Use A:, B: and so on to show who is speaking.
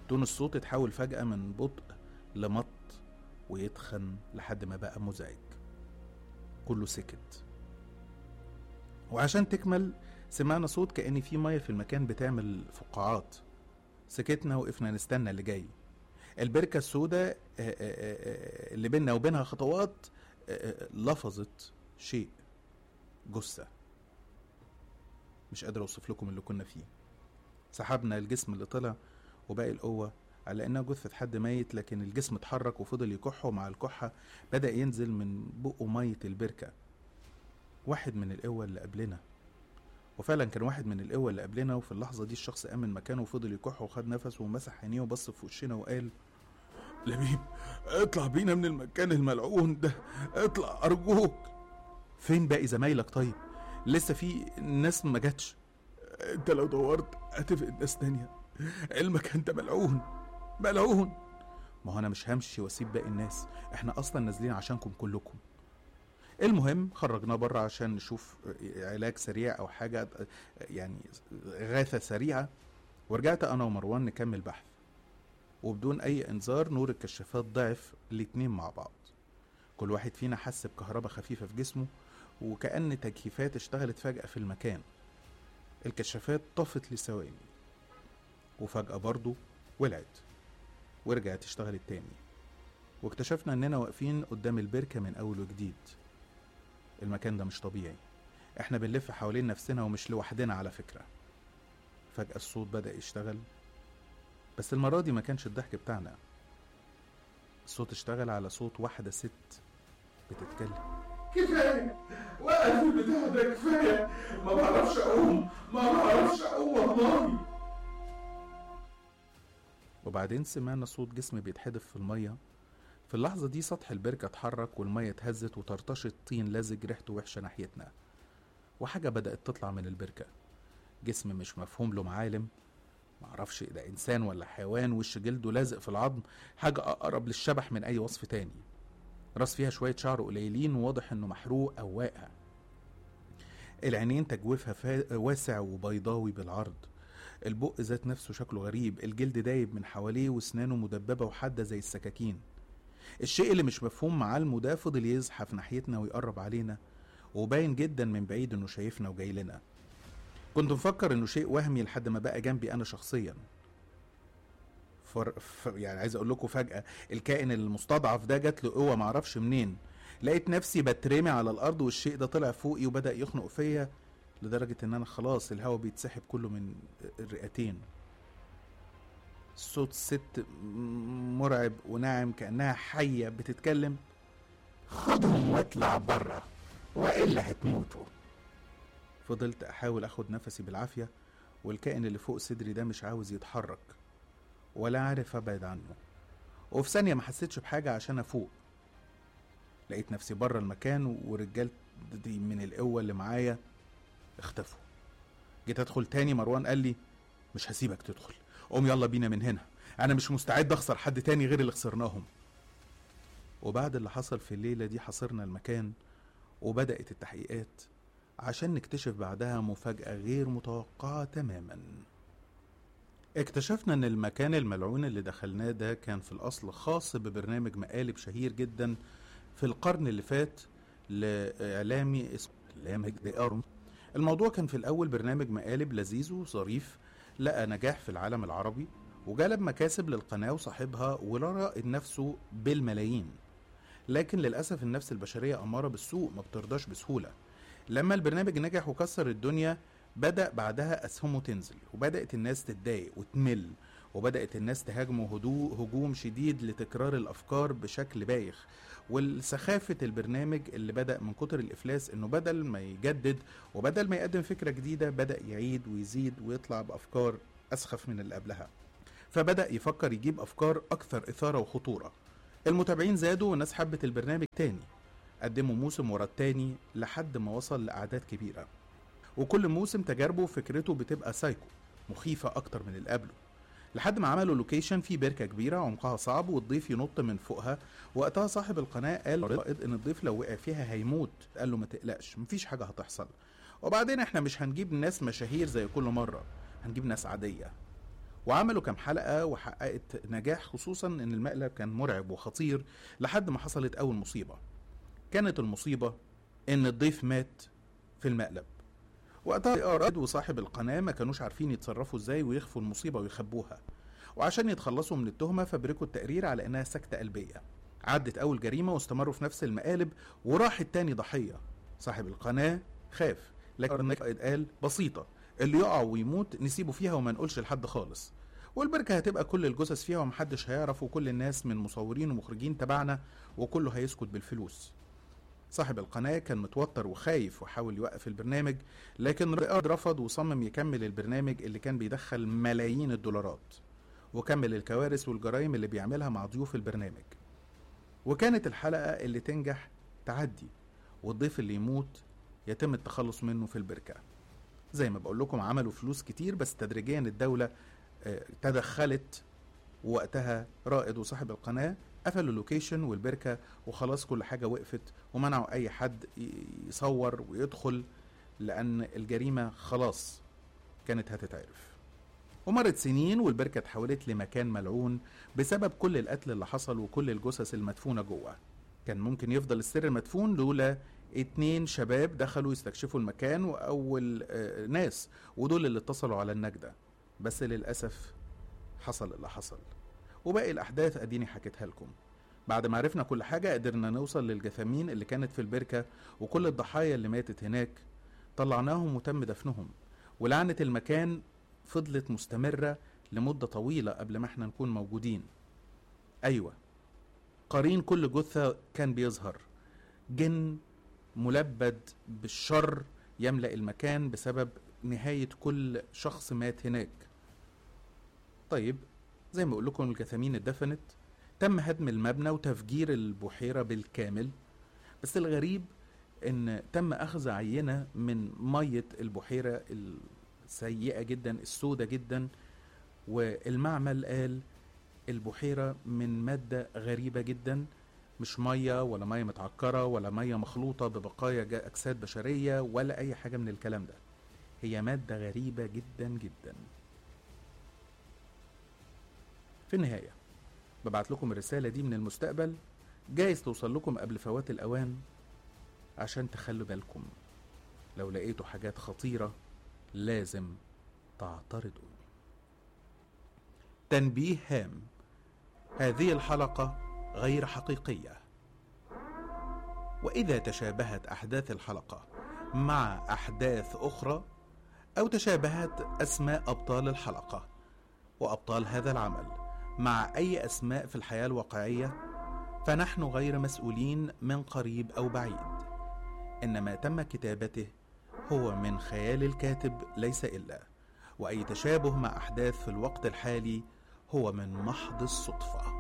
A: تون الصوت اتحول فجأة من بطء لمط ويتخن لحد ما بقى مزعج كله سكت وعشان تكمل سمعنا صوت كأن في مية في المكان بتعمل فقاعات سكتنا وقفنا نستنى اللي جاي البركة السوداء آه، آه، آه، اللي بيننا وبينها خطوات آه، آه، لفظت شيء جثة مش قادر اوصف لكم اللي كنا فيه سحبنا الجسم اللي طلع وباقي القوة على انها جثة حد ميت لكن الجسم اتحرك وفضل يكح ومع الكحة بدأ ينزل من بقه مية البركة واحد من القوة اللي قبلنا وفعلا كان واحد من القوة اللي قبلنا وفي اللحظة دي الشخص قام من مكانه وفضل يكح وخد نفسه ومسح عينيه وبص في وشنا وقال لبيب اطلع بينا من المكان الملعون ده اطلع ارجوك فين باقي زمايلك طيب لسه في ناس ما جاتش انت لو دورت هتفقد ناس تانية المكان ده ملعون ملعون ما هو انا مش همشي واسيب باقي الناس احنا اصلا نازلين عشانكم كلكم المهم خرجناه بره عشان نشوف علاج سريع او حاجه يعني غاثه سريعه ورجعت انا ومروان نكمل بحث وبدون اي انذار نور الكشافات ضعف الاتنين مع بعض كل واحد فينا حس بكهرباء خفيفه في جسمه وكأن تكييفات اشتغلت فجأة في المكان الكشافات طفت لثواني وفجأة برضه ولعت ورجعت اشتغلت تاني واكتشفنا اننا واقفين قدام البركة من اول وجديد المكان ده مش طبيعي احنا بنلف حوالين نفسنا ومش لوحدنا على فكرة فجأة الصوت بدأ يشتغل بس المرة دي ما كانش الضحك بتاعنا الصوت اشتغل على صوت واحدة ست بتتكلم
B: كفايه وقف البتاع ده كفايه ما بعرفش اقوم ما بعرفش اقوم والله
A: وبعدين سمعنا صوت جسم بيتحدف في المية في اللحظة دي سطح البركة اتحرك والمية اتهزت وطرطشت طين لزج ريحته وحشة ناحيتنا وحاجة بدأت تطلع من البركة جسم مش مفهوم له معالم معرفش ده إنسان ولا حيوان وش جلده لازق في العظم حاجة أقرب للشبح من أي وصف تاني راس فيها شوية شعر قليلين وواضح إنه محروق أو واقع العينين تجويفها فا- واسع وبيضاوي بالعرض البق ذات نفسه شكله غريب الجلد دايب من حواليه واسنانه مدببة وحادة زي السكاكين الشيء اللي مش مفهوم معالمه ده فضل يزحف ناحيتنا ويقرب علينا وباين جدا من بعيد انه شايفنا وجاي لنا كنت مفكر انه شيء وهمي لحد ما بقى جنبي انا شخصيا فر... ف... يعني عايز اقول لكم فجأة الكائن المستضعف ده جات له قوة معرفش منين لقيت نفسي بترمي على الارض والشيء ده طلع فوقي وبدأ يخنق فيا لدرجة ان انا خلاص الهواء بيتسحب كله من الرئتين صوت ست م- مرعب وناعم كأنها حية بتتكلم
B: خدهم واطلع بره والا هتموتوا
A: فضلت احاول اخد نفسي بالعافية والكائن اللي فوق صدري ده مش عاوز يتحرك ولا عارف ابعد عنه وفي ثانية ما حسيتش بحاجة عشان افوق لقيت نفسي بره المكان ورجالت دي من القوة اللي معايا اختفوا جيت ادخل تاني مروان قال لي مش هسيبك تدخل قوم يلا بينا من هنا انا مش مستعد اخسر حد تاني غير اللي خسرناهم وبعد اللي حصل في الليلة دي حصرنا المكان وبدأت التحقيقات عشان نكتشف بعدها مفاجأة غير متوقعة تماما اكتشفنا ان المكان الملعون اللي دخلناه ده كان في الاصل خاص ببرنامج مقالب شهير جدا في القرن اللي فات لاعلامي اسمه لامج دي ارم الموضوع كان في الاول برنامج مقالب لذيذ وظريف لقى نجاح في العالم العربي وجلب مكاسب للقناة وصاحبها ورائد نفسه بالملايين لكن للأسف النفس البشرية أمارة بالسوء ما بترضاش بسهولة لما البرنامج نجح وكسر الدنيا بدأ بعدها أسهمه تنزل وبدأت الناس تتضايق وتمل وبدأت الناس تهاجمه هدوء هجوم شديد لتكرار الأفكار بشكل بايخ والسخافة البرنامج اللي بدأ من كتر الإفلاس إنه بدل ما يجدد وبدل ما يقدم فكرة جديدة بدأ يعيد ويزيد ويطلع بأفكار أسخف من اللي قبلها فبدأ يفكر يجيب أفكار أكثر إثارة وخطورة المتابعين زادوا والناس حبت البرنامج تاني قدموا موسم ورا التاني لحد ما وصل لأعداد كبيرة وكل موسم تجاربه وفكرته بتبقى سايكو مخيفة أكتر من اللي قبله لحد ما عملوا لوكيشن فيه بركة كبيرة عمقها صعب والضيف ينط من فوقها وقتها صاحب القناة قال للرائد إن الضيف لو وقع فيها هيموت قال له ما تقلقش مفيش حاجة هتحصل وبعدين احنا مش هنجيب ناس مشاهير زي كل مرة هنجيب ناس عادية وعملوا كام حلقة وحققت نجاح خصوصا ان المقلب كان مرعب وخطير لحد ما حصلت اول مصيبة كانت المصيبة ان الضيف مات في المقلب وقتها أراد وصاحب القناة ما كانوش عارفين يتصرفوا ازاي ويخفوا المصيبة ويخبوها وعشان يتخلصوا من التهمة فبركوا التقرير على انها سكتة قلبية عدت اول جريمة واستمروا في نفس المقالب وراح التاني ضحية صاحب القناة خاف لكن القائد قال بسيطة اللي يقع ويموت نسيبه فيها وما نقولش لحد خالص والبركة هتبقى كل الجثث فيها ومحدش هيعرف وكل الناس من مصورين ومخرجين تبعنا وكله هيسكت بالفلوس صاحب القناة كان متوتر وخايف وحاول يوقف البرنامج لكن رائد رفض وصمم يكمل البرنامج اللي كان بيدخل ملايين الدولارات وكمل الكوارث والجرائم اللي بيعملها مع ضيوف البرنامج وكانت الحلقة اللي تنجح تعدي والضيف اللي يموت يتم التخلص منه في البركة زي ما بقول لكم عملوا فلوس كتير بس تدريجيا الدولة آه، تدخلت وقتها رائد وصاحب القناة قفلوا اللوكيشن والبركة وخلاص كل حاجة وقفت ومنعوا أي حد ي- يصور ويدخل لأن الجريمة خلاص كانت هتتعرف ومرت سنين والبركة اتحولت لمكان ملعون بسبب كل القتل اللي حصل وكل الجثث المدفونة جوه كان ممكن يفضل السر مدفون لولا اتنين شباب دخلوا يستكشفوا المكان وأول آه، ناس ودول اللي اتصلوا على النجدة بس للأسف حصل اللي حصل وباقي الأحداث أديني حكيتها لكم بعد ما عرفنا كل حاجة قدرنا نوصل للجثامين اللي كانت في البركة وكل الضحايا اللي ماتت هناك طلعناهم وتم دفنهم ولعنة المكان فضلت مستمرة لمدة طويلة قبل ما احنا نكون موجودين أيوة قرين كل جثة كان بيظهر جن ملبد بالشر يملأ المكان بسبب نهاية كل شخص مات هناك طيب زي ما بقول لكم الجثامين اتدفنت تم هدم المبنى وتفجير البحيرة بالكامل بس الغريب ان تم اخذ عينة من مية البحيرة السيئة جدا السودة جدا والمعمل قال البحيرة من مادة غريبة جدا مش مية ولا مية متعكرة ولا مية مخلوطة ببقايا جا- أجساد بشرية ولا أي حاجة من الكلام ده هي مادة غريبة جدا جدا في النهاية ببعت لكم الرسالة دي من المستقبل جايز توصل لكم قبل فوات الأوان عشان تخلوا بالكم لو لقيتوا حاجات خطيرة لازم تعترضوا تنبيه هام هذه الحلقة غير حقيقية وإذا تشابهت أحداث الحلقة مع أحداث أخرى أو تشابهت أسماء أبطال الحلقة وأبطال هذا العمل مع أي أسماء في الحياة الواقعية فنحن غير مسؤولين من قريب أو بعيد إن ما تم كتابته هو من خيال الكاتب ليس إلا وأي تشابه مع أحداث في الوقت الحالي هو من محض الصدفه